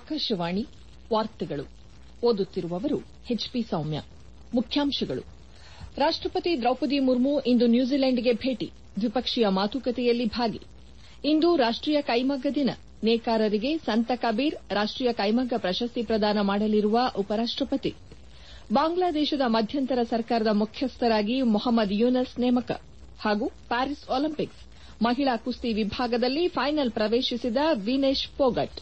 ಆಕಾಶವಾಣಿ ವಾರ್ತೆಗಳು ಓದುತ್ತಿರುವವರು ಹೆಚ್ಪಿ ಸೌಮ್ಯ ಮುಖ್ಯಾಂಶಗಳು ರಾಷ್ಟಪತಿ ದ್ರೌಪದಿ ಮುರ್ಮು ಇಂದು ನ್ಯೂಜಿಲೆಂಡ್ಗೆ ಭೇಟಿ ದ್ವಿಪಕ್ಷೀಯ ಮಾತುಕತೆಯಲ್ಲಿ ಭಾಗಿ ಇಂದು ರಾಷ್ಟೀಯ ಕೈಮಗ್ಗ ದಿನ ನೇಕಾರರಿಗೆ ಸಂತ ಕಬೀರ್ ರಾಷ್ಟೀಯ ಕೈಮಗ್ಗ ಪ್ರಶಸ್ತಿ ಪ್ರದಾನ ಮಾಡಲಿರುವ ಉಪರಾಷ್ಟಪತಿ ಬಾಂಗ್ಲಾದೇಶದ ಮಧ್ಯಂತರ ಸರ್ಕಾರದ ಮುಖ್ಯಸ್ಥರಾಗಿ ಮೊಹಮ್ಮದ್ ಯೂನಸ್ ನೇಮಕ ಹಾಗೂ ಪ್ಯಾರಿಸ್ ಒಲಿಂಪಿಕ್ಸ್ ಮಹಿಳಾ ಕುಸ್ತಿ ವಿಭಾಗದಲ್ಲಿ ಫೈನಲ್ ಪ್ರವೇಶಿಸಿದ ವಿನೇಶ್ ಪೋಗಟ್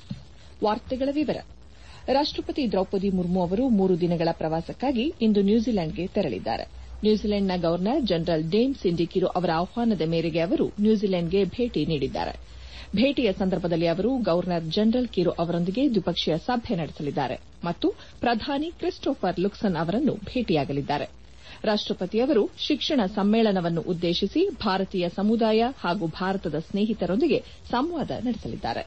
ರಾಷ್ಟಪತಿ ದ್ರೌಪದಿ ಮುರ್ಮು ಅವರು ಮೂರು ದಿನಗಳ ಪ್ರವಾಸಕ್ಕಾಗಿ ಇಂದು ನ್ಯೂಜಿಲೆಂಡ್ಗೆ ತೆರಳಿದ್ದಾರೆ ನ್ಯೂಜಿಲೆಂಡ್ನ ಗವರ್ನರ್ ಜನರಲ್ ಡೇನ್ ಸಿಂಡಿಕಿರು ಅವರ ಆಹ್ವಾನದ ಮೇರೆಗೆ ಅವರು ನ್ಯೂಜಿಲೆಂಡ್ಗೆ ಭೇಟಿ ನೀಡಿದ್ದಾರೆ ಭೇಟಿಯ ಸಂದರ್ಭದಲ್ಲಿ ಅವರು ಗವರ್ನರ್ ಜನರಲ್ ಕಿರು ಅವರೊಂದಿಗೆ ದ್ವಿಪಕ್ಷೀಯ ಸಭೆ ನಡೆಸಲಿದ್ದಾರೆ ಮತ್ತು ಪ್ರಧಾನಿ ಕ್ರಿಸ್ಟೋಫರ್ ಲುಕ್ಸನ್ ಅವರನ್ನು ಭೇಟಿಯಾಗಲಿದ್ದಾರೆ ರಾಷ್ಟಪತಿಯವರು ಶಿಕ್ಷಣ ಸಮ್ಮೇಳನವನ್ನು ಉದ್ದೇಶಿಸಿ ಭಾರತೀಯ ಸಮುದಾಯ ಹಾಗೂ ಭಾರತದ ಸ್ನೇಹಿತರೊಂದಿಗೆ ಸಂವಾದ ನಡೆಸಲಿದ್ದಾರೆ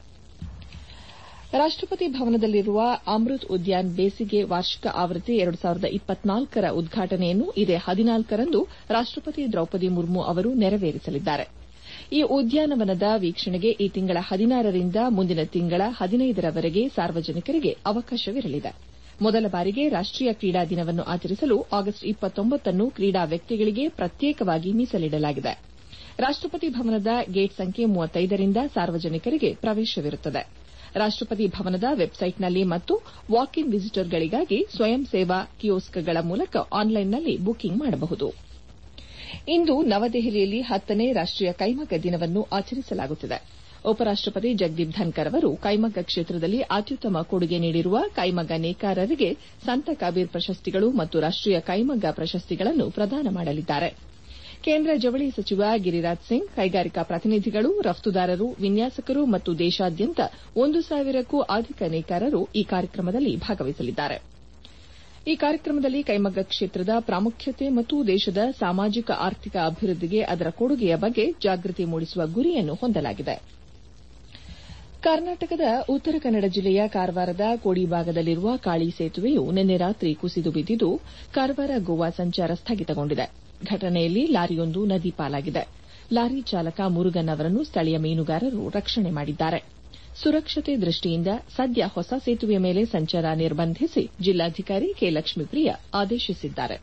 ರಾಷ್ಟಪತಿ ಭವನದಲ್ಲಿರುವ ಅಮೃತ್ ಉದ್ಯಾನ್ ಬೇಸಿಗೆ ವಾರ್ಷಿಕ ಆವೃತ್ತಿ ರ ಉದ್ಘಾಟನೆಯನ್ನು ಇದೇ ಹದಿನಾಲ್ಕರಂದು ರಾಷ್ಟಪತಿ ದ್ರೌಪದಿ ಮುರ್ಮು ಅವರು ನೆರವೇರಿಸಲಿದ್ದಾರೆ ಈ ಉದ್ಯಾನವನದ ವೀಕ್ಷಣೆಗೆ ಈ ತಿಂಗಳ ಹದಿನಾರರಿಂದ ಮುಂದಿನ ತಿಂಗಳ ಹದಿನೈದರವರೆಗೆ ಸಾರ್ವಜನಿಕರಿಗೆ ಅವಕಾಶವಿರಲಿದೆ ಮೊದಲ ಬಾರಿಗೆ ರಾಷ್ಟೀಯ ಕ್ರೀಡಾ ದಿನವನ್ನು ಆಚರಿಸಲು ಆಗಸ್ಟ್ ನ್ನು ಕ್ರೀಡಾ ವ್ಯಕ್ತಿಗಳಿಗೆ ಪ್ರತ್ಯೇಕವಾಗಿ ಮೀಸಲಿಡಲಾಗಿದೆ ರಾಷ್ಟಪತಿ ಭವನದ ಗೇಟ್ ಸಂಖ್ಯೆ ರಿಂದ ಸಾರ್ವಜನಿಕರಿಗೆ ಪ್ರವೇಶವಿರುತ್ತದೆ ರಾಷ್ಟಪತಿ ಭವನದ ವೆಬ್ಸೈಟ್ನಲ್ಲಿ ಮತ್ತು ವಾಕ್ ಇನ್ ವಿಸಿಟರ್ಗಳಿಗಾಗಿ ಸ್ವಯಂ ಸೇವಾ ಕಿಯೋಸ್ಕ್ಗಳ ಮೂಲಕ ಆನ್ಲೈನ್ನಲ್ಲಿ ಬುಕಿಂಗ್ ಮಾಡಬಹುದು ಇಂದು ನವದೆಹಲಿಯಲ್ಲಿ ಹತ್ತನೇ ರಾಷ್ಟೀಯ ಕೈಮಗ್ಗ ದಿನವನ್ನು ಆಚರಿಸಲಾಗುತ್ತಿದೆ ಉಪರಾಷ್ಟಪತಿ ಜಗದೀಪ್ ಧನ್ಕರ್ ಅವರು ಕೈಮಗ್ಗ ಕ್ಷೇತ್ರದಲ್ಲಿ ಅತ್ಯುತ್ತಮ ಕೊಡುಗೆ ನೀಡಿರುವ ಕೈಮಗ್ಗ ನೇಕಾರರಿಗೆ ಸಂತ ಕಬೀರ್ ಪ್ರಶಸ್ತಿಗಳು ಮತ್ತು ರಾಷ್ಟೀಯ ಕೈಮಗ್ಗ ಪ್ರಶಸ್ತಿಗಳನ್ನು ಪ್ರದಾನ ಮಾಡಲಿದ್ದಾರೆ ಕೇಂದ್ರ ಜವಳಿ ಸಚಿವ ಗಿರಿರಾಜ್ ಸಿಂಗ್ ಕೈಗಾರಿಕಾ ಪ್ರತಿನಿಧಿಗಳು ರಫ್ತುದಾರರು ವಿನ್ಯಾಸಕರು ಮತ್ತು ದೇಶಾದ್ಯಂತ ಒಂದು ಸಾವಿರಕ್ಕೂ ಅಧಿಕ ನೇಕಾರರು ಈ ಕಾರ್ಯಕ್ರಮದಲ್ಲಿ ಭಾಗವಹಿಸಲಿದ್ದಾರೆ ಈ ಕಾರ್ಯಕ್ರಮದಲ್ಲಿ ಕೈಮಗ್ಗ ಕ್ಷೇತ್ರದ ಪ್ರಾಮುಖ್ಯತೆ ಮತ್ತು ದೇಶದ ಸಾಮಾಜಿಕ ಆರ್ಥಿಕ ಅಭಿವೃದ್ದಿಗೆ ಅದರ ಕೊಡುಗೆಯ ಬಗ್ಗೆ ಜಾಗೃತಿ ಮೂಡಿಸುವ ಗುರಿಯನ್ನು ಹೊಂದಲಾಗಿದೆ ಕರ್ನಾಟಕದ ಉತ್ತರ ಕನ್ನಡ ಜಿಲ್ಲೆಯ ಕಾರವಾರದ ಕೋಡಿಭಾಗದಲ್ಲಿರುವ ಕಾಳಿ ಸೇತುವೆಯು ನಿನ್ನೆ ರಾತ್ರಿ ಕುಸಿದು ಬಿದ್ದಿದ್ದು ಕಾರವಾರ ಗೋವಾ ಸಂಚಾರ ಸ್ಥಗಿತಗೊಂಡಿದೆ ಘಟನೆಯಲ್ಲಿ ಲಾರಿಯೊಂದು ನದಿ ಪಾಲಾಗಿದೆ ಲಾರಿ ಚಾಲಕ ಮುರುಗನ್ ಅವರನ್ನು ಸ್ಥಳೀಯ ಮೀನುಗಾರರು ರಕ್ಷಣೆ ಮಾಡಿದ್ದಾರೆ ಸುರಕ್ಷತೆ ದೃಷ್ಟಿಯಿಂದ ಸದ್ಯ ಹೊಸ ಸೇತುವೆಯ ಮೇಲೆ ಸಂಚಾರ ನಿರ್ಬಂಧಿಸಿ ಜಿಲ್ಲಾಧಿಕಾರಿ ಕೆ ಲಕ್ಷ್ಮೀಪ್ರಿಯ ಆದೇಶಿಸಿದ್ದಾರೆ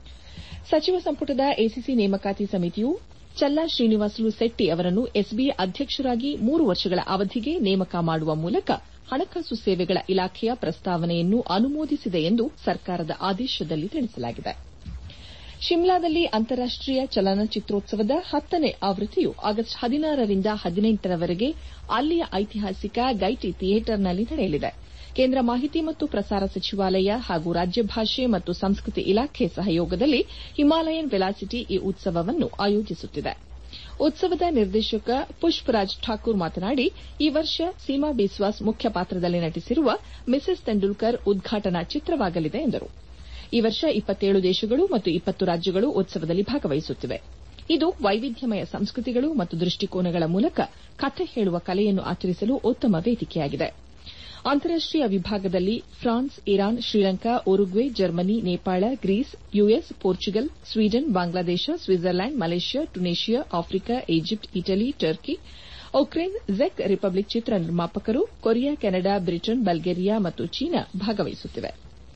ಸಚಿವ ಸಂಪುಟದ ಎಸಿಸಿ ನೇಮಕಾತಿ ಸಮಿತಿಯು ಚಲ್ಲಾ ಶ್ರೀನಿವಾಸುಲು ಶೆಟ್ಟಿ ಅವರನ್ನು ಎಸ್ಬಿಐ ಅಧ್ಯಕ್ಷರಾಗಿ ಮೂರು ವರ್ಷಗಳ ಅವಧಿಗೆ ನೇಮಕ ಮಾಡುವ ಮೂಲಕ ಹಣಕಾಸು ಸೇವೆಗಳ ಇಲಾಖೆಯ ಪ್ರಸ್ತಾವನೆಯನ್ನು ಅನುಮೋದಿಸಿದೆ ಎಂದು ಸರ್ಕಾರದ ಆದೇಶದಲ್ಲಿ ತಿಳಿಸಲಾಗಿದೆ ಶಿಮ್ಲಾದಲ್ಲಿ ಅಂತಾರಾಷ್ಟೀಯ ಚಲನಚಿತ್ರೋತ್ಸವದ ಹತ್ತನೇ ಆವೃತ್ತಿಯು ಆಗಸ್ಟ್ ಹದಿನಾರರಿಂದ ಹದಿನೆಂಟರವರೆಗೆ ಅಲ್ಲಿಯ ಐತಿಹಾಸಿಕ ಗೈಟಿ ಥಿಯೇಟರ್ನಲ್ಲಿ ನಡೆಯಲಿದೆ ಕೇಂದ್ರ ಮಾಹಿತಿ ಮತ್ತು ಪ್ರಸಾರ ಸಚಿವಾಲಯ ಹಾಗೂ ರಾಜ್ಯ ಭಾಷೆ ಮತ್ತು ಸಂಸ್ಕೃತಿ ಇಲಾಖೆ ಸಹಯೋಗದಲ್ಲಿ ಹಿಮಾಲಯನ್ ವೆಲಾಸಿಟಿ ಈ ಉತ್ಸವವನ್ನು ಆಯೋಜಿಸುತ್ತಿದೆ ಉತ್ಸವದ ನಿರ್ದೇಶಕ ಪುಷ್ಪರಾಜ್ ಠಾಕೂರ್ ಮಾತನಾಡಿ ಈ ವರ್ಷ ಸೀಮಾ ಬಿಸ್ವಾಸ್ ಮುಖ್ಯ ಪಾತ್ರದಲ್ಲಿ ನಟಿಸಿರುವ ಮಿಸೆಸ್ ತೆಂಡೂಲ್ಕರ್ ಉದ್ಘಾಟನಾ ಚಿತ್ರವಾಗಲಿದೆ ಎಂದರು ಈ ವರ್ಷ ಇಪ್ಪತ್ತೇಳು ದೇಶಗಳು ಮತ್ತು ಇಪ್ಪತ್ತು ರಾಜ್ಯಗಳು ಉತ್ಸವದಲ್ಲಿ ಭಾಗವಹಿಸುತ್ತಿವೆ ಇದು ವೈವಿಧ್ಯಮಯ ಸಂಸ್ಕೃತಿಗಳು ಮತ್ತು ದೃಷ್ಟಿಕೋನಗಳ ಮೂಲಕ ಕಥೆ ಹೇಳುವ ಕಲೆಯನ್ನು ಆಚರಿಸಲು ಉತ್ತಮ ವೇದಿಕೆಯಾಗಿದೆ ಅಂತಾರಾಷ್ಟೀಯ ವಿಭಾಗದಲ್ಲಿ France Iran Sri Lanka Uruguay Germany Nepal Greece US Portugal Sweden Bangladesh Switzerland Malaysia Tunisia Africa Egypt Italy Turkey Ukraine ಝೆಕ್ ರಿಪಬ್ಲಿಕ್ ಚಿತ್ರ ನಿರ್ಮಾಪಕರು ಕೊರಿಯಾ ಕೆನಡಾ ಬ್ರಿಟನ್ ಬಲ್ಗೇರಿಯಾ ಮತ್ತು ಚೀನಾ ಭಾಗವಹಿಸುತ್ತಿವೆ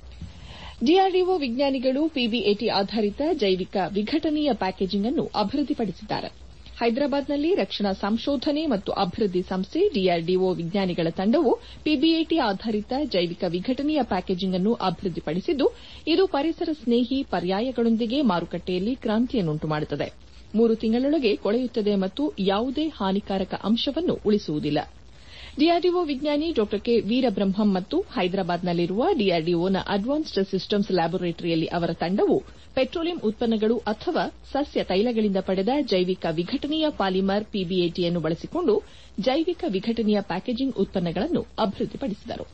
ಡಿಆರ್ಡಿಒ ವಿಜ್ಞಾನಿಗಳು ಪಿಬಿಎಟಿ ಆಧಾರಿತ ಜೈವಿಕ ವಿಘಟನೀಯ ಪ್ಯಾಕೇಜಿಂಗ್ ಅನ್ನು ಅಭಿವೃದ್ದಿಪಡಿಸಿದ್ದಾರೆ ಹೈದರಾಬಾದ್ನಲ್ಲಿ ರಕ್ಷಣಾ ಸಂಶೋಧನೆ ಮತ್ತು ಅಭಿವೃದ್ದಿ ಸಂಸ್ಥೆ ಡಿಆರ್ಡಿಒ ವಿಜ್ಞಾನಿಗಳ ತಂಡವು ಪಿಬಿಎಟಿ ಆಧಾರಿತ ಜೈವಿಕ ವಿಘಟನೀಯ ಪ್ಯಾಕೇಜಿಂಗ್ ಅನ್ನು ಅಭಿವೃದ್ದಿಪಡಿಸಿದ್ದು ಇದು ಪರಿಸರ ಸ್ನೇಹಿ ಪರ್ಯಾಯಗಳೊಂದಿಗೆ ಮಾರುಕಟ್ಟೆಯಲ್ಲಿ ಕ್ರಾಂತಿಯನ್ನುಂಟು ಮಾಡುತ್ತದೆ ಮೂರು ತಿಂಗಳೊಳಗೆ ಕೊಳೆಯುತ್ತದೆ ಮತ್ತು ಯಾವುದೇ ಹಾನಿಕಾರಕ ಅಂಶವನ್ನು ಉಳಿಸುವುದಿಲ್ಲ ಡಿಆರ್ಡಿಒ ವಿಜ್ಞಾನಿ ಡಾ ಕೆ ವೀರಬ್ರಹ್ಮಂ ಮತ್ತು ಹೈದರಾಬಾದ್ನಲ್ಲಿರುವ ಡಿಆರ್ಡಿಒನ ಅಡ್ವಾನ್ಸ್ಡ್ ಸಿಸ್ಟಮ್ಸ್ ಲ್ಯಾಬೋರೇಟರಿಯಲ್ಲಿ ಅವರ ತಂಡವು ಪೆಟ್ರೋಲಿಯಂ ಉತ್ಪನ್ನಗಳು ಅಥವಾ ಸಸ್ಯ ತೈಲಗಳಿಂದ ಪಡೆದ ಜೈವಿಕ ವಿಘಟನೀಯ ಪಾಲಿಮರ್ ಪಿಬಿಎಟಿಯನ್ನು ಬಳಸಿಕೊಂಡು ಜೈವಿಕ ವಿಘಟನೀಯ ಪ್ಯಾಕೇಜಿಂಗ್ ಉತ್ಪನ್ನಗಳನ್ನು ಅಭಿವೃದ್ದಿಪಡಿಸಿದರು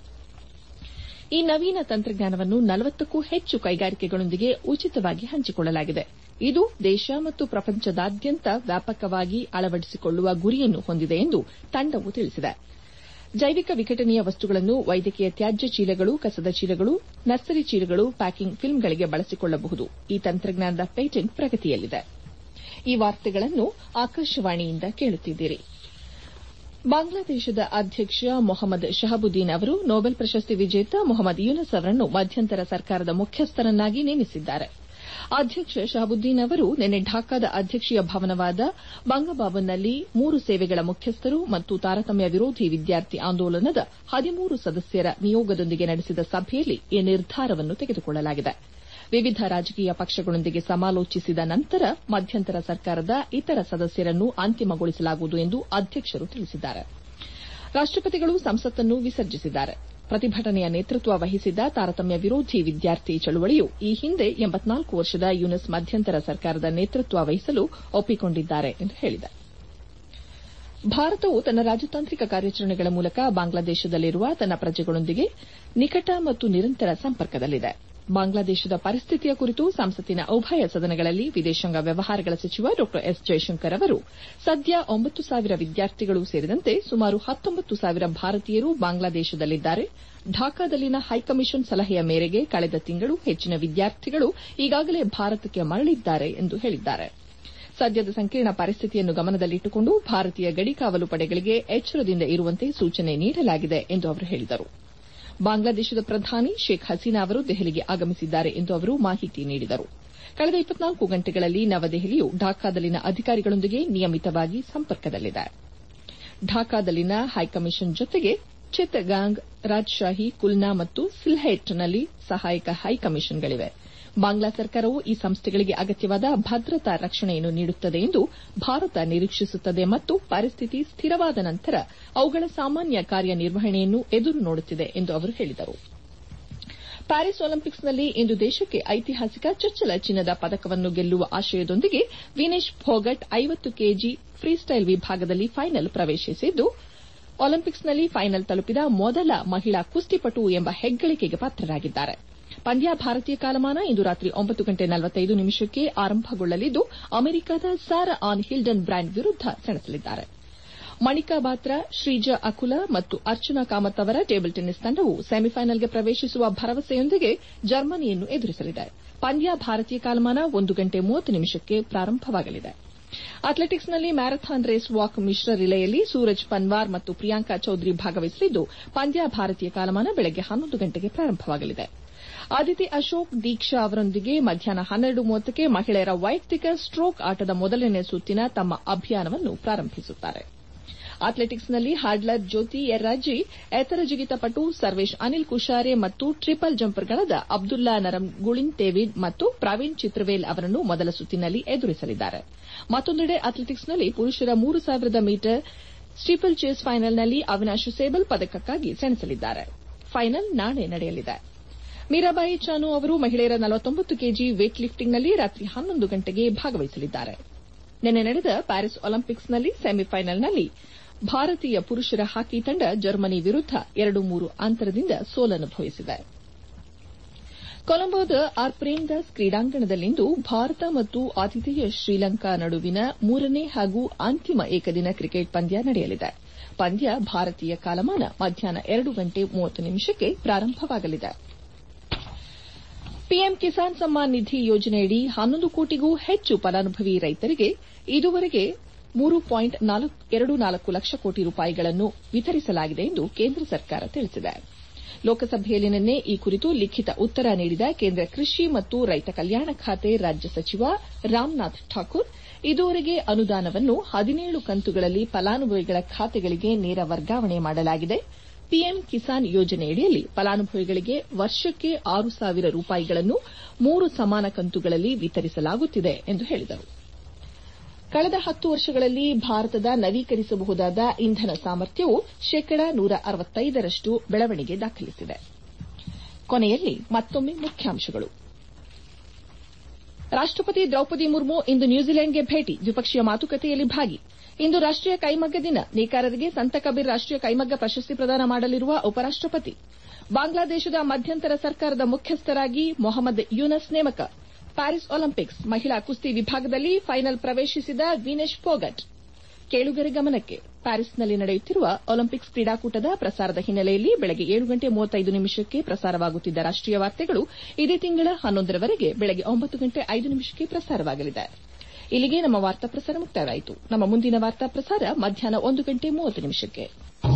ಈ ನವೀನ ತಂತ್ರಜ್ಞಾನವನ್ನು ನಲವತ್ತಕ್ಕೂ ಹೆಚ್ಚು ಕೈಗಾರಿಕೆಗಳೊಂದಿಗೆ ಉಚಿತವಾಗಿ ಹಂಚಿಕೊಳ್ಳಲಾಗಿದೆ ಇದು ದೇಶ ಮತ್ತು ಪ್ರಪಂಚದಾದ್ಯಂತ ವ್ಯಾಪಕವಾಗಿ ಅಳವಡಿಸಿಕೊಳ್ಳುವ ಗುರಿಯನ್ನು ಹೊಂದಿದೆ ಎಂದು ತಂಡವು ತಿಳಿಸಿದೆ ಜೈವಿಕ ವಿಘಟನೀಯ ವಸ್ತುಗಳನ್ನು ವೈದ್ಯಕೀಯ ತ್ಯಾಜ್ಯ ಚೀಲಗಳು ಕಸದ ಚೀಲಗಳು ನರ್ಸರಿ ಚೀಲಗಳು ಪ್ಯಾಕಿಂಗ್ ಫಿಲ್ಮ್ಗಳಿಗೆ ಬಳಸಿಕೊಳ್ಳಬಹುದು ಈ ತಂತ್ರಜ್ಞಾನದ ಪೇಟೆಂಟ್ ಪ್ರಗತಿಯಲ್ಲಿದೆ ಈ ವಾರ್ತೆಗಳನ್ನು ಆಕಾಶವಾಣಿಯಿಂದ ಕೇಳುತ್ತಿದ್ದೀರಿ ಬಾಂಗ್ಲಾದೇಶದ ಅಧ್ಯಕ್ಷ ಮೊಹಮ್ಮದ್ ಶಹಬುದ್ದೀನ್ ಅವರು ನೊಬೆಲ್ ಪ್ರಶಸ್ತಿ ವಿಜೇತ ಮೊಹಮ್ಮದ್ ಯೂನಸ್ ಅವರನ್ನು ಮಧ್ಯಂತರ ಸರ್ಕಾರದ ಮುಖ್ಯಸ್ಥರನ್ನಾಗಿ ನೇಮಿಸಿದ್ದಾರೆ ಅಧ್ಯಕ್ಷ ಶಹಬುದ್ದೀನ್ ಅವರು ನಿನ್ನೆ ಢಾಕಾದ ಅಧ್ಯಕ್ಷೀಯ ಭವನವಾದ ಬಂಗಭವನ್ನಲ್ಲಿ ಮೂರು ಸೇವೆಗಳ ಮುಖ್ಯಸ್ಥರು ಮತ್ತು ತಾರತಮ್ಯ ವಿರೋಧಿ ವಿದ್ಯಾರ್ಥಿ ಆಂದೋಲನದ ಹದಿಮೂರು ಸದಸ್ಯರ ನಿಯೋಗದೊಂದಿಗೆ ನಡೆಸಿದ ಸಭೆಯಲ್ಲಿ ಈ ನಿರ್ಧಾರವನ್ನು ತೆಗೆದುಕೊಳ್ಳಲಾಗಿದೆ ವಿವಿಧ ರಾಜಕೀಯ ಪಕ್ಷಗಳೊಂದಿಗೆ ಸಮಾಲೋಚಿಸಿದ ನಂತರ ಮಧ್ಯಂತರ ಸರ್ಕಾರದ ಇತರ ಸದಸ್ಯರನ್ನು ಅಂತಿಮಗೊಳಿಸಲಾಗುವುದು ಎಂದು ಅಧ್ಯಕ್ಷರು ತಿಳಿಸಿದ್ದಾರೆ ರಾಷ್ಟಪತಿಗಳು ಸಂಸತ್ತನ್ನು ವಿಸರ್ಜಿಸಿದ್ದಾರೆ ಪ್ರತಿಭಟನೆಯ ನೇತೃತ್ವ ವಹಿಸಿದ್ದ ತಾರತಮ್ಯ ವಿರೋಧಿ ವಿದ್ಯಾರ್ಥಿ ಚಳವಳಿಯು ಈ ಹಿಂದೆ ಎಂಬತ್ನಾಲ್ಕು ವರ್ಷದ ಯುನಿಸ್ ಮಧ್ಯಂತರ ಸರ್ಕಾರದ ನೇತೃತ್ವ ವಹಿಸಲು ಒಪ್ಪಿಕೊಂಡಿದ್ದಾರೆ ಎಂದು ಹೇಳಿದೆ ಭಾರತವು ತನ್ನ ರಾಜತಾಂತ್ರಿಕ ಕಾರ್ಯಾಚರಣೆಗಳ ಮೂಲಕ ಬಾಂಗ್ಲಾದೇಶದಲ್ಲಿರುವ ತನ್ನ ಪ್ರಜೆಗಳೊಂದಿಗೆ ನಿಕಟ ಮತ್ತು ನಿರಂತರ ಸಂಪರ್ಕದಲ್ಲಿದೆ ಬಾಂಗ್ಲಾದೇಶದ ಪರಿಸ್ಥಿತಿಯ ಕುರಿತು ಸಂಸತ್ತಿನ ಉಭಯ ಸದನಗಳಲ್ಲಿ ವಿದೇಶಾಂಗ ವ್ಯವಹಾರಗಳ ಸಚಿವ ಡಾ ಎಸ್ ಜೈಶಂಕರ್ ಅವರು ಸದ್ಯ ಒಂಬತ್ತು ಸಾವಿರ ವಿದ್ಯಾರ್ಥಿಗಳು ಸೇರಿದಂತೆ ಸುಮಾರು ಹತ್ತೊಂಬತ್ತು ಸಾವಿರ ಭಾರತೀಯರು ಬಾಂಗ್ಲಾದೇಶದಲ್ಲಿದ್ದಾರೆ ಢಾಕಾದಲ್ಲಿನ ಹೈಕಮಿಷನ್ ಸಲಹೆಯ ಮೇರೆಗೆ ಕಳೆದ ತಿಂಗಳು ಹೆಚ್ಚಿನ ವಿದ್ಯಾರ್ಥಿಗಳು ಈಗಾಗಲೇ ಭಾರತಕ್ಕೆ ಮರಳಿದ್ದಾರೆ ಎಂದು ಹೇಳಿದ್ದಾರೆ ಸದ್ಯದ ಸಂಕೀರ್ಣ ಪರಿಸ್ಥಿತಿಯನ್ನು ಗಮನದಲ್ಲಿಟ್ಟುಕೊಂಡು ಭಾರತೀಯ ಗಡಿಕಾವಲು ಪಡೆಗಳಿಗೆ ಎಚ್ಚರದಿಂದ ಇರುವಂತೆ ಸೂಚನೆ ನೀಡಲಾಗಿದೆ ಎಂದು ಅವರು ಹೇಳಿದರು ಬಾಂಗ್ಲಾದೇಶದ ಪ್ರಧಾನಿ ಶೇಖ್ ಹಸೀನಾ ಅವರು ದೆಹಲಿಗೆ ಆಗಮಿಸಿದ್ದಾರೆ ಎಂದು ಅವರು ಮಾಹಿತಿ ನೀಡಿದರು ಕಳೆದ ಇಪ್ಪತ್ನಾಲ್ಕು ಗಂಟೆಗಳಲ್ಲಿ ನವದೆಹಲಿಯು ಢಾಕಾದಲ್ಲಿನ ಅಧಿಕಾರಿಗಳೊಂದಿಗೆ ನಿಯಮಿತವಾಗಿ ಸಂಪರ್ಕದಲ್ಲಿದೆ ಢಾಕಾದಲ್ಲಿನ ಹೈಕಮಿಷನ್ ಜೊತೆಗೆ ಚಿತ್ತಗಾಂಗ್ ರಾಜ್ಶಾಹಿ ಕುಲ್ನಾ ಮತ್ತು ಸಿಲ್ಹೆಟ್ನಲ್ಲಿ ಸಹಾಯಕ ಹೈಕಮಿಷನ್ಗಳಿವೆ ಬಾಂಗ್ಲಾ ಸರ್ಕಾರವು ಈ ಸಂಸ್ಥೆಗಳಿಗೆ ಅಗತ್ಯವಾದ ಭದ್ರತಾ ರಕ್ಷಣೆಯನ್ನು ನೀಡುತ್ತದೆ ಎಂದು ಭಾರತ ನಿರೀಕ್ಷಿಸುತ್ತದೆ ಮತ್ತು ಪರಿಸ್ಥಿತಿ ಸ್ಥಿರವಾದ ನಂತರ ಅವುಗಳ ಸಾಮಾನ್ಯ ಕಾರ್ಯನಿರ್ವಹಣೆಯನ್ನು ಎದುರು ನೋಡುತ್ತಿದೆ ಎಂದು ಅವರು ಹೇಳಿದರು ಪ್ಯಾರಿಸ್ ಒಲಿಂಪಿಕ್ಸ್ನಲ್ಲಿ ಇಂದು ದೇಶಕ್ಕೆ ಐತಿಹಾಸಿಕ ಚೊಚ್ಚಲ ಚಿನ್ನದ ಪದಕವನ್ನು ಗೆಲ್ಲುವ ಆಶಯದೊಂದಿಗೆ ವಿನೇಶ್ ಫೋಗಟ್ ಐವತ್ತು ಕೆಜಿ ಫ್ರೀಸ್ಟೈಲ್ ವಿಭಾಗದಲ್ಲಿ ಫೈನಲ್ ಪ್ರವೇಶಿಸಿದ್ದು ಒಲಿಂಪಿಕ್ಸ್ನಲ್ಲಿ ಫೈನಲ್ ತಲುಪಿದ ಮೊದಲ ಮಹಿಳಾ ಕುಸ್ತಿಪಟು ಎಂಬ ಹೆಗ್ಗಳಿಕೆಗೆ ಪಾತ್ರರಾಗಿದ್ದಾರೆ ಪಂದ್ಯ ಭಾರತೀಯ ಕಾಲಮಾನ ಇಂದು ರಾತ್ರಿ ಒಂಬತ್ತು ಗಂಟೆ ನಲವತ್ತೈದು ನಿಮಿಷಕ್ಕೆ ಆರಂಭಗೊಳ್ಳಲಿದ್ದು ಅಮೆರಿಕದ ಸಾರಾ ಆನ್ ಹಿಲ್ಡನ್ ಬ್ರ್ಯಾಂಡ್ ವಿರುದ್ದ ಸೆಣಸಲಿದ್ದಾರೆ ಮಣಿಕಾ ಬಾತ್ರಾ ಶ್ರೀಜಾ ಅಕುಲಾ ಮತ್ತು ಅರ್ಚನಾ ಕಾಮತ್ ಅವರ ಟೇಬಲ್ ಟೆನ್ನಿಸ್ ತಂಡವು ಸೆಮಿಫೈನಲ್ಗೆ ಪ್ರವೇಶಿಸುವ ಭರವಸೆಯೊಂದಿಗೆ ಜರ್ಮನಿಯನ್ನು ಎದುರಿಸಲಿದೆ ಪಂದ್ಯ ಭಾರತೀಯ ಕಾಲಮಾನ ಒಂದು ಗಂಟೆ ಮೂವತ್ತು ನಿಮಿಷಕ್ಕೆ ಪ್ರಾರಂಭವಾಗಲಿದೆ ಅಥ್ಲೆಟಿಕ್ಸ್ನಲ್ಲಿ ಮ್ಯಾರಥಾನ್ ರೇಸ್ ವಾಕ್ ಮಿಶ್ರ ರಿಲೆಯಲ್ಲಿ ಸೂರಜ್ ಪನ್ವಾರ್ ಮತ್ತು ಪ್ರಿಯಾಂಕಾ ಚೌಧರಿ ಭಾಗವಹಿಸಲಿದ್ದು ಪಂದ್ಯ ಭಾರತೀಯ ಕಾಲಮಾನ ಬೆಳಗ್ಗೆ ಹನ್ನೊಂದು ಗಂಟೆಗೆ ಪ್ರಾರಂಭವಾಗಲಿದೆ ಅದಿತಿ ಅಶೋಕ್ ದೀಕ್ಷಾ ಅವರೊಂದಿಗೆ ಮಧ್ಯಾಹ್ನ ಹನ್ನೆರಡು ಮೂವತ್ತಕ್ಕೆ ಮಹಿಳೆಯರ ವೈಯಕ್ತಿಕ ಸ್ಟ್ರೋಕ್ ಆಟದ ಮೊದಲನೇ ಸುತ್ತಿನ ತಮ್ಮ ಅಭಿಯಾನವನ್ನು ಪ್ರಾರಂಭಿಸುತ್ತಾರೆ ಅಥ್ಲೆಟಿಕ್ಸ್ನಲ್ಲಿ ಹಾಡ್ಲರ್ ಜ್ಯೋತಿ ಎರ್ರಾಜಿ ಎತ್ತರ ಜಿಗಿತ ಪಟು ಸರ್ವೇಶ್ ಅನಿಲ್ ಕುಶಾರೆ ಮತ್ತು ಟ್ರಿಪಲ್ ಜಂಪರ್ಗಳಾದ ಅಬ್ದುಲ್ಲಾ ನರಂಗುಳಿನ್ ತೇವಿಡ್ ಮತ್ತು ಪ್ರವೀಣ್ ಚಿತ್ರವೇಲ್ ಅವರನ್ನು ಮೊದಲ ಸುತ್ತಿನಲ್ಲಿ ಎದುರಿಸಲಿದ್ದಾರೆ ಮತ್ತೊಂದೆಡೆ ಅಥ್ಲೆಟಿಕ್ಸ್ನಲ್ಲಿ ಪುರುಷರ ಮೂರು ಸಾವಿರದ ಮೀಟರ್ ಸ್ಟೀಪಲ್ ಚೇಸ್ ಫೈನಲ್ನಲ್ಲಿ ಅವಿನಾಶ್ ಸೇಬಲ್ ಪದಕಕ್ಕಾಗಿ ಸೆಣಸಲಿದ್ದಾರೆ ಫೈನಲ್ ನಾಳೆ ನಡೆಯಲಿದೆ ಮೀರಾಬಾಯಿ ಚಾನು ಅವರು ಮಹಿಳೆಯರ ನಲವತ್ತೊಂಬತ್ತು ಕೆಜಿ ವೇಟ್ ಲಿಫ್ಟಿಂಗ್ನಲ್ಲಿ ರಾತ್ರಿ ಹನ್ನೊಂದು ಗಂಟೆಗೆ ಭಾಗವಹಿಸಲಿದ್ದಾರೆ ನಿನ್ನೆ ನಡೆದ ಪ್ಯಾರಿಸ್ ಒಲಿಂಪಿಕ್ಸ್ನಲ್ಲಿ ಸೆಮಿಫೈನಲ್ನಲ್ಲಿ ಭಾರತೀಯ ಪುರುಷರ ಹಾಕಿ ತಂಡ ಜರ್ಮನಿ ವಿರುದ್ದ ಎರಡು ಮೂರು ಅಂತರದಿಂದ ಸೋಲನುಭವಿಸಿದೆ ಕೊಲಂಬೋದ ಆರ್ ಪ್ರೇಮ್ದಾಸ್ ಕ್ರೀಡಾಂಗಣದಲ್ಲಿಂದು ಭಾರತ ಮತ್ತು ಆತಿಥೇಯ ಶ್ರೀಲಂಕಾ ನಡುವಿನ ಮೂರನೇ ಹಾಗೂ ಅಂತಿಮ ಏಕದಿನ ಕ್ರಿಕೆಟ್ ಪಂದ್ಯ ನಡೆಯಲಿದೆ ಪಂದ್ಯ ಭಾರತೀಯ ಕಾಲಮಾನ ಮಧ್ಯಾಹ್ನ ಎರಡು ಗಂಟೆ ಮೂವತ್ತು ನಿಮಿಷಕ್ಕೆ ಪ್ರಾರಂಭವಾಗಲಿದೆ ಪಿಎಂ ಕಿಸಾನ್ ಸಮ್ಮಾನ್ ನಿಧಿ ಯೋಜನೆಯಡಿ ಹನ್ನೊಂದು ಕೋಟಿಗೂ ಹೆಚ್ಚು ಫಲಾನುಭವಿ ರೈತರಿಗೆ ಇದುವರೆಗೆ ಮೂರು ಪಾಯಿಂಟ್ ಎರಡು ನಾಲ್ಕು ಲಕ್ಷ ಕೋಟಿ ರೂಪಾಯಿಗಳನ್ನು ವಿತರಿಸಲಾಗಿದೆ ಎಂದು ಕೇಂದ್ರ ಸರ್ಕಾರ ತಿಳಿಸಿದೆ ಲೋಕಸಭೆಯಲ್ಲಿ ನಿನ್ನೆ ಈ ಕುರಿತು ಲಿಖಿತ ಉತ್ತರ ನೀಡಿದ ಕೇಂದ್ರ ಕೃಷಿ ಮತ್ತು ರೈತ ಕಲ್ಯಾಣ ಖಾತೆ ರಾಜ್ಯ ಸಚಿವ ರಾಮನಾಥ್ ಠಾಕೂರ್ ಇದುವರೆಗೆ ಅನುದಾನವನ್ನು ಹದಿನೇಳು ಕಂತುಗಳಲ್ಲಿ ಫಲಾನುಭವಿಗಳ ಖಾತೆಗಳಿಗೆ ನೇರ ವರ್ಗಾವಣೆ ಮಾಡಲಾಗಿದೆ ಪಿಎಂ ಕಿಸಾನ್ ಯೋಜನೆಯಡಿಯಲ್ಲಿ ಫಲಾನುಭವಿಗಳಿಗೆ ವರ್ಷಕ್ಕೆ ಆರು ಸಾವಿರ ರೂಪಾಯಿಗಳನ್ನು ಮೂರು ಸಮಾನ ಕಂತುಗಳಲ್ಲಿ ವಿತರಿಸಲಾಗುತ್ತಿದೆ ಎಂದು ಹೇಳಿದರು ಕಳೆದ ಹತ್ತು ವರ್ಷಗಳಲ್ಲಿ ಭಾರತದ ನವೀಕರಿಸಬಹುದಾದ ಇಂಧನ ಸಾಮರ್ಥ್ಯವು ಶೇಕಡಾ ನೂರ ಅರವತ್ತೈದರಷ್ಟು ಬೆಳವಣಿಗೆ ದಾಖಲಿಸಿದೆ ಕೊನೆಯಲ್ಲಿ ಮತ್ತೊಮ್ಮೆ ಮುಖ್ಯಾಂಶಗಳು ರಾಷ್ಟಪತಿ ದ್ರೌಪದಿ ಮುರ್ಮು ಇಂದು ನ್ಯೂಜಿಲೆಂಡ್ಗೆ ಭೇಟಿ ದ್ವಿಪಕ್ಷೀಯ ಮಾತುಕತೆಯಲ್ಲಿ ಭಾಗಿ ಇಂದು ರಾಷ್ಟೀಯ ಕೈಮಗ್ಗ ದಿನ ನೇಕಾರರಿಗೆ ಸಂತ ಕಬೀರ್ ರಾಷ್ಟೀಯ ಕೈಮಗ್ಗ ಪ್ರಶಸ್ತಿ ಪ್ರದಾನ ಮಾಡಲಿರುವ ಉಪರಾಷ್ಟಪತಿ ಬಾಂಗ್ಲಾದೇಶದ ಮಧ್ಯಂತರ ಸರ್ಕಾರದ ಮುಖ್ಯಸ್ಥರಾಗಿ ಮೊಹಮ್ಮದ್ ಯೂನಸ್ ನೇಮಕ ಪ್ಯಾರಿಸ್ ಒಲಿಂಪಿಕ್ಸ್ ಮಹಿಳಾ ಕುಸ್ತಿ ವಿಭಾಗದಲ್ಲಿ ಫೈನಲ್ ಪ್ರವೇಶಿಸಿದ ವಿನೇಶ್ ಫೋಗಟ್ ಕೇಳುಗರೆ ಗಮನಕ್ಕೆ ಪ್ಯಾರಿಸ್ನಲ್ಲಿ ನಡೆಯುತ್ತಿರುವ ಒಲಿಂಪಿಕ್ಸ್ ಕ್ರೀಡಾಕೂಟದ ಪ್ರಸಾರದ ಹಿನ್ನೆಲೆಯಲ್ಲಿ ಬೆಳಗ್ಗೆ ಏಳು ಗಂಟೆ ಮೂವತ್ತೈದು ನಿಮಿಷಕ್ಕೆ ಪ್ರಸಾರವಾಗುತ್ತಿದ್ದ ರಾಷ್ಟೀಯ ವಾರ್ತೆಗಳು ಇದೇ ತಿಂಗಳ ಹನ್ನೊಂದರವರೆಗೆ ಬೆಳಗ್ಗೆ ಒಂಬತ್ತು ಗಂಟೆ ಐದು ನಿಮಿಷಕ್ಕೆ ಪ್ರಸಾರವಾಗಲಿದೆ ಇಲ್ಲಿಗೆ ನಮ್ಮ ವಾರ್ತಾ ಪ್ರಸಾರ ಮುಕ್ತಾಯವಾಯಿತು ನಮ್ಮ ಮುಂದಿನ ವಾರ್ತಾ ಪ್ರಸಾರ ಮಧ್ಯಾಹ್ನ ಒಂದು ಗಂಟೆ ಮೂವತ್ತು ನಿಮಿಷಕ್ಕೆ